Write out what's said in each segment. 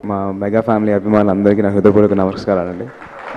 మా mega family అభిమానులందరికీ నా హృదయపూర్వక నమస్కారాలండి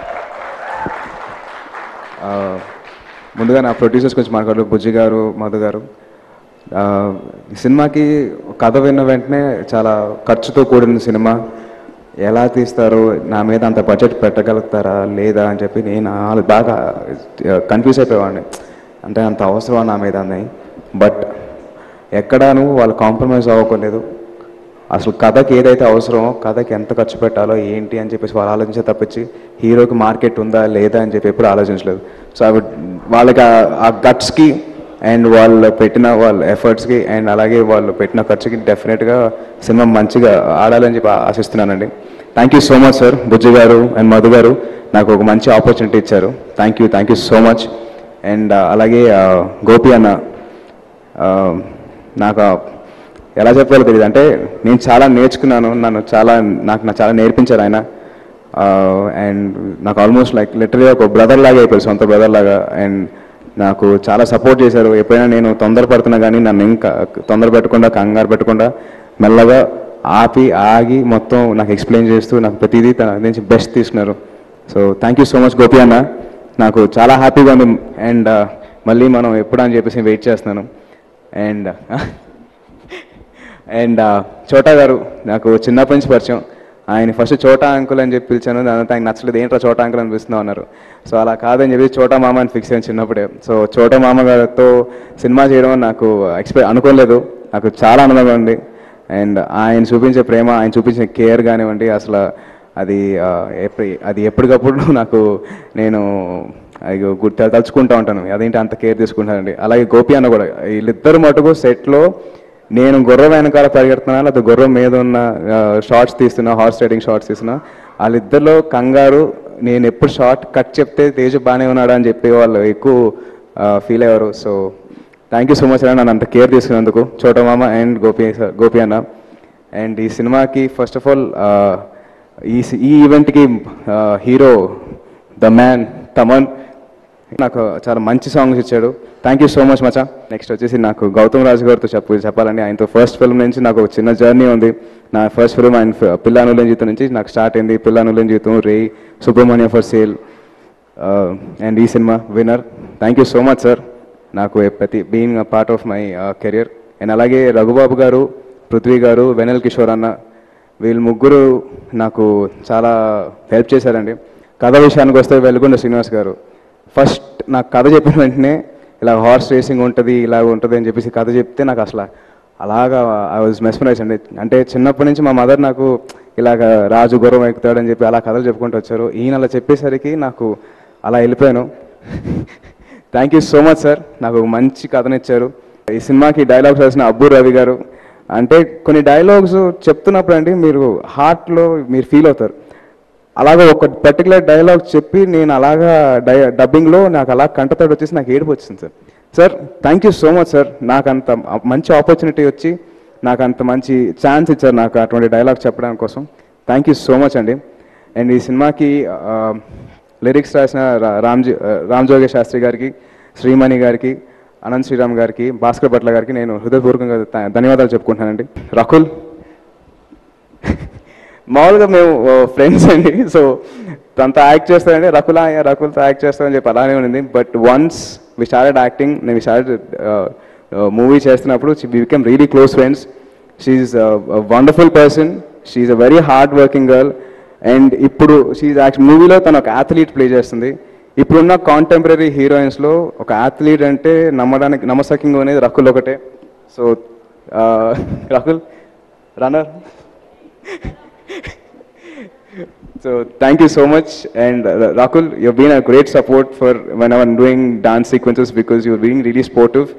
ఆ, ముందుగా నా ప్రొడ్యూసర్స్ గురించి మాట్లాడు బుజ్జి గారు మధు గారు ఆ, ఈ సినిమాకి కథ విన్న వెంటనే చాలా ఖర్చుతో కూడిన సినిమా ఎలా తీస్తారు నా మీద అంత బడ్జెట్ పెట్టగలుగుతారా లేదా అని చెప్పి నేను ఆ- బాగా కన్ఫ్యూజ్ అయిపోయేవాడిని అంటే అంత అవసరం నా మీద అని బట్ ఎక్కడాను వాళ్ళు కాంప్రమైజ్ అవ్వలేదు అసలు కథకి ఏదైతే అవసరమో కథకి ఎంత ఖర్చు పెట్టాలో ఏంటి అని చెప్పేసి వాళ్ళు ఆలోచించే తప్పించి హీరోకి మార్కెట్ ఉందా లేదా అని చెప్పి ఎప్పుడు ఆలోచించలేదు సో అవి వాళ్ళకి ఆ- ఆ గట్స్కి అండ్ వాళ్ళు పెట్టిన వాళ్ళ ఎఫర్ట్స్కి అండ్ అలాగే వాళ్ళు పెట్టిన ఖర్చుకి డెఫినెట్గా సినిమా మంచిగా ఆడాలని చెప్పి ఆశిస్తున్నానండి thank you so much sir Bujji garu and Madhu garu నాకు ఒక మంచి ఆపర్చునిటీ ఇచ్చారు thank you thank you so much and అలాగే ఆ, గోపి అన్న ఆ, నాకు ఆ- ఎలా చెప్పాలో తెలియదు అంటే నేను చాలా నేర్చుకున్నాను నన్ను చాలా నాకు నాకు చాలా నేర్పించారు ఆయన అండ్ నాకు ఆల్మోస్ట్ లైక్ లిటరలీ ఒక బ్రదర్ లాగా అయిపోయారు సొంత బ్రదర్ లాగా అండ్ నాకు చాలా సపోర్ట్ చేశారు ఎప్పుడైనా నేను తొందరపడుతున్నా కానీ నన్ను ఇంకా తొందర పెట్టకుండా కంగారు పెట్టకుండా మెల్లగా ఆపి ఆగి మొత్తం నాకు ఎక్స్ప్లెయిన్ చేస్తూ నాకు ప్రతిదీ తన నుంచి బెస్ట్ తీసుకున్నారు so thank you so much Gopi అన్న నాకు చాలా హ్యాపీగా ఉంది అండ్ మళ్ళీ మనం ఎప్పుడు అని చెప్పేసి వెయిట్ చేస్తున్నాను అండ్ అండ్ చోటా గారు నాకు చిన్నప్పటి నుంచి పరిచయం ఆయన ఫస్ట్ చోటా అంకుల్ అని చెప్పి పిలిచాను దాని ఆయన నచ్చలేదు ఏంట్రా చోటా అంకుల్ అని పిలుస్తున్నావు అన్నారు సో అలా కాదని చెప్పి చోటా మామ అని ఫిక్స్ అయ్యాను చిన్నప్పుడే సో చోటా మామ గారితో సినిమా చేయడం నాకు ఎక్స్పెక్ట్ అనుకోలేదు నాకు చాలా ఆనందంగా ఉంది అండ్ ఆయన చూపించే ప్రేమ ఆయన చూపించే కేర్ కానివ్వండి అసలు అది ఆ, ఎప్పుడు అది ఎప్పటికప్పుడు నాకు నేను అది గుర్తు తలుచుకుంటూ ఉంటాను అదేంటి అంత కేర్ తీసుకుంటానండి అలాగే గోపి అన్న కూడా వీళ్ళిద్దరు మటుకు సెట్లో నేను గుర్రం వెనకాల పరిగెడుతున్నా లేదా గుర్రం మీద ఉన్న షార్ట్స్ తీస్తున్నా హార్స్ రైడింగ్ షార్ట్స్ తీస్తున్నా వాళ్ళిద్దరిలో కంగారు నేను ఎప్పుడు షార్ట్ కట్ చెప్తే తేజు బాగానే ఉన్నాడా అని చెప్పి వాళ్ళు ఎక్కువ ఫీల్ అయ్యారు so thank you so much అన్న నన్ను అంత కేర్ తీసుకున్నందుకు చోటమామ అండ్ గోపి సార్ గోపి అన్న అండ్ ఈ సినిమాకి ఫస్ట్ ఆఫ్ ఆల్ ఈ సి- ఈ ఈవెంట్కి హీరో ద మ్యాన్ తమన్ నాకు చాలా మంచి సాంగ్స్ ఇచ్చాడు థ్యాంక్ యూ సో మచ్ మచా నెక్స్ట్ వచ్చేసి నాకు గౌతమ్ రాజు గారితో చెప్పు చెప్పాలండి ఆయనతో ఫస్ట్ ఫిల్మ్ నుంచి నాకు ఒక చిన్న జర్నీ ఉంది నా ఫస్ట్ ఫిల్మ్ ఆయన ఫ- పిల్లానులేని జీవితం నుంచి నాకు స్టార్ట్ అయింది పిల్లానులేని జీవితం Rey Subrahmanyam for sale and ఈ cinema winner thank you so much sir నాకు ప్రతి being part of my career and అలాగే రఘుబాబు గారు పృథ్వీ గారు వెనల్ కిషోర్ అన్న వీళ్ళు ముగ్గురు నాకు చాలా హెల్ప్ చేశారండి కథ విషయానికి వస్తే వెలుగొండ శ్రీనివాస్ గారు ఫస్ట్ నాకు కథ చెప్పిన వెంటనే ఇలా హార్స్ రేసింగ్ ఉంటుంది ఇలా ఉంటుంది అని చెప్పేసి కథ చెప్తే నాకు అసలు అలాగా ఐ వాజ్ మెస్మరైజ్ అండి అంటే చిన్నప్పటి నుంచి మా మదర్ నాకు ఇలాగ రాజు గుర్రం ఎక్కుతాడని చెప్పి అలా కథలు చెప్పుకుంటూ వచ్చారు ఈయన అలా చెప్పేసరికి నాకు అలా వెళ్ళిపోయాను thank you so much sir నాకు ఒక మంచి కథనిచ్చారు ఈ సినిమాకి డైలాగ్స్ రాసిన అబ్బు రవి గారు అంటే కొన్ని డైలాగ్స్ చెప్తున్నప్పుడు అండి మీరు హార్ట్లో మీరు ఫీల్ అవుతారు అలాగా ఒక పర్టికులర్ డైలాగ్ చెప్పి నేను అలాగా డై డబ్బింగ్లో నాకు అలా కంటతోడు వచ్చేసి నాకు ఏడుపు వచ్చింది sir sir thank you so much sir నాకు అంత మంచి ఆపర్చునిటీ వచ్చి నాకు అంత మంచి ఛాన్స్ ఇచ్చారు నాకు అటువంటి డైలాగ్ చెప్పడానికి కోసం థ్యాంక్ యూ సో మచ్ అండి అండ్ ఈ సినిమాకి లిరిక్స్ రాసిన రా- రామ్జీ రామ్ జోగే శాస్త్రి గారికి శ్రీమణి గారికి అనంత్ శ్రీరామ్ గారికి భాస్కర్ భట్ల గారికి నేను హృదయపూర్వకంగా ధ- ధన్యవాదాలు చెప్పుకుంటున్నానండి రకుల్ మామూలుగా మేము ఫ్రెండ్స్ అండి సో తనతో యాక్ట్ చేస్తానండి రకుల రకుల్తో యాక్ట్ చేస్తామని చెప్పి అలానే ఉంది but once we started acting నేను స్టార్టెడ్ మూవీ చేస్తున్నప్పుడు we became really close friends she's wonderful person she's a very hard working girl and ఇప్పుడు షీఈ్ యాక్ట్ మూవీలో తను ఒక అథ్లీట్ ప్లే చేస్తుంది ఇప్పుడున్న కాంటెంపరీ హీరోయిన్స్లో ఒక అథ్లీట్ అంటే నమ్మడానికి నమ్మసక్యంగా అనేది రకుల్ ఒకటే so Rakul runner So thank you so much, and uh, Rakul, you've been a great support for when I'm doing dance sequences because you're being really sportive.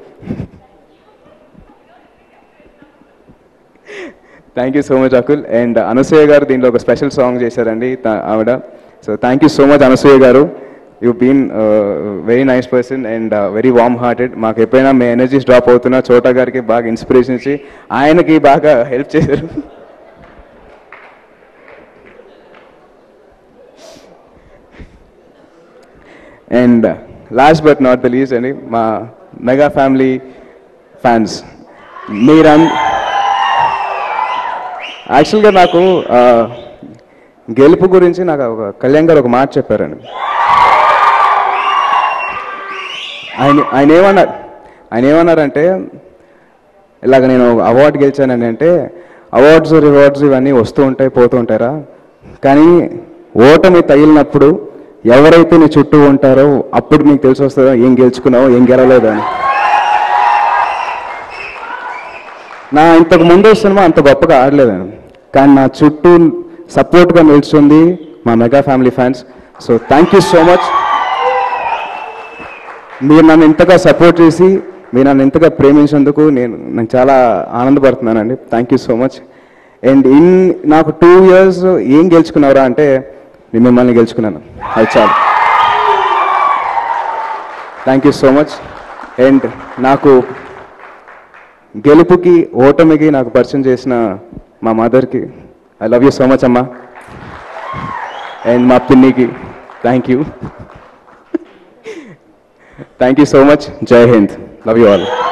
Thank you so much Akul and Anasuya garu దీంట్లో ఒక special song చేశారండి త- ఆవిడ so thank you so much Anasuya garu you been very nice person and very warm hearted మాకు ఎప్పుడైనా మీ energies drop అవుతున్నా చోటా గారికి బాగా ఇన్స్పిరేషన్ ఇచ్చి ఆయనకి బాగా హెల్ప్ చేశారు and last but not the least అండి మా మెగా ఫ్యామిలీ ఫ్యాన్స్ మీరం యాక్చువల్గా నాకు ఆ, గెలుపు గురించి నాకు ఒక కళ్యాణ్ గారు ఒక మాట చెప్పారండి ఆయన ఆయన ఏమన్నారు ఆయన ఏమన్నారంటే ఇలాగ నేను అవార్డు గెలిచానని అంటే అవార్డ్స్ రివార్డ్స్ ఇవన్నీ వస్తూ ఉంటాయి పోతూ ఉంటారా కానీ ఓటమి తగిలినప్పుడు ఎవరైతే నీ చుట్టూ ఉంటారో అప్పుడు నీకు తెలిసి వస్తుందో ఏం గెలుచుకున్నావో ఏం గెలవలేదు అని నా ఇంతకు ముందు సినిమా అంత గొప్పగా ఆడలేదండి కానీ నా చుట్టూ సపోర్ట్గా నిల్చుంది మా mega family fans so thank you so much మీరు నన్ను ఇంతగా సపోర్ట్ చేసి మీరు నన్ను ఇంతగా ప్రేమించినందుకు నేను నేను చాలా ఆనందపడుతున్నానండి thank you so much and in నాకు టూ ఇయర్స్ ఏం గెలుచుకున్నారా అంటే నేను మిమ్మల్ని గెలుచుకున్నాను అది చాలు thank you so much and నాకు గెలుపుకి ఓటమికి నాకు పరిచయం చేసిన మా మదర్కి I love you so much అమ్మా అండ్ మా పిన్నికి thank you thank you so much Jai Hind love you all